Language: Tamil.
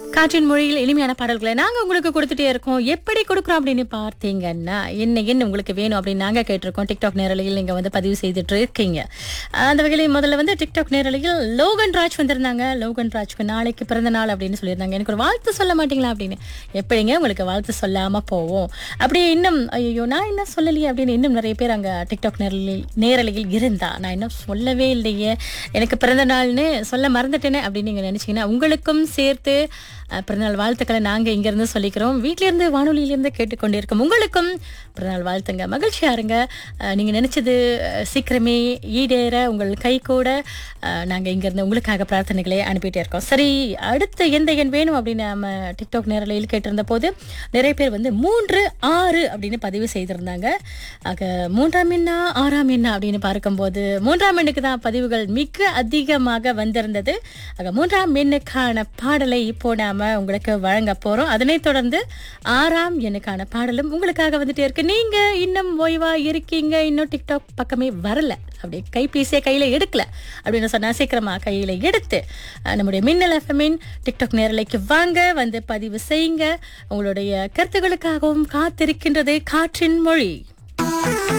காற்றின் மொழியில் எளிமையான பாடல்களை நாங்க உங்களுக்கு கொடுத்துட்டே இருக்கோம் எப்படி கொடுக்குறோம் அப்படின்னு பார்த்தீங்கன்னா என்ன என்ன உங்களுக்கு வேணும் அப்படின்னு நாங்க கேட்டிருக்கோம் டிக்டாக் நேரலையில் நீங்க வந்து பதிவு செய்துட்டு இருக்கீங்க அந்த வகையில் முதல்ல வந்து டிக்டாக் நேரலையில் லோகன் ராஜ் வந்திருந்தாங்க லோகன் ராஜ்க்கு நாளைக்கு பிறந்த நாள் அப்படின்னு சொல்லியிருந்தாங்க எனக்கு ஒரு வாழ்த்து சொல்ல மாட்டீங்களா அப்படின்னு எப்படிங்க உங்களுக்கு வாழ்த்து சொல்லாம போவோம் அப்படியே இன்னும் ஐயோ நான் என்ன சொல்லலையே அப்படின்னு இன்னும் நிறைய பேர் அங்க டிக்டாக் நேரலையில் நேரலையில் இருந்தா நான் இன்னும் சொல்லவே இல்லையே எனக்கு பிறந்த நாள்னு சொல்ல மறந்துட்டேனே அப்படின்னு நீங்க நினைச்சீங்கன்னா உங்களுக்கும் சேர்த்து அஹ், பிறந்தநாள் வாழ்த்துக்களை நாங்க இங்க இருந்து சொல்லிக்கிறோம் வீட்ல இருந்து வானொலியில இருந்து கேட்டுக்கொண்டிருக்கோம் உங்களுக்கும் பிறந்தநாள் வாழ்த்துங்க மகிழ்ச்சியா இருங்க அஹ், நீங்க நினைச்சது அஹ், சீக்கிரமே ஈடேற உங்கள் கை கூட அஹ், நாங்க இங்க இருந்து உங்களுக்காக பிரார்த்தனைகளை அனுப்பிட்டே இருக்கோம் சரி அடுத்து எந்த எண் வேணும் அப்படின்னு நம்ம டிக்டாக் நேரலையில் கேட்டிருந்த போது நிறைய பேர் வந்து மூன்று ஆறு அப்படின்னு பதிவு செய்திருந்தாங்க ஆக மூன்றாம் எண்ணா ஆறாம் எண்ணா அப்படின்னு பார்க்கும்போது மூன்றாம் எண்ணுக்கு தான் பதிவுகள் மிக அதிகமாக வந்திருந்தது ஆக மூன்றாம் எண்ணுக்கான பாடலை இப்போ நாம உங்களுக்கு வழங்க போறோம் அதனைத் தொடர்ந்து ஆறாம் எண்ணுக்கான பாடலும் உங்களுக்காக வந்துட்டே இருக்கு நீங்க இன்னும் ஓய்வா இருக்கீங்க இன்னும் டிக்டாக் பக்கமே வரல அப்படி கைபேசியை கையில எடுக்கல அப்படின்னு சொன்னா சீக்கிரமா கையில எடுத்து அஹ், நம்முடைய மின்னல் எஃப்எம்மின் டிக்டாக் நேரலைக்கு வாங்க வந்து பதிவு செய்யுங்க உங்களுடைய கருத்துக்களுக்காகவும் காத்திருக்கின்றது காற்றின் மொழி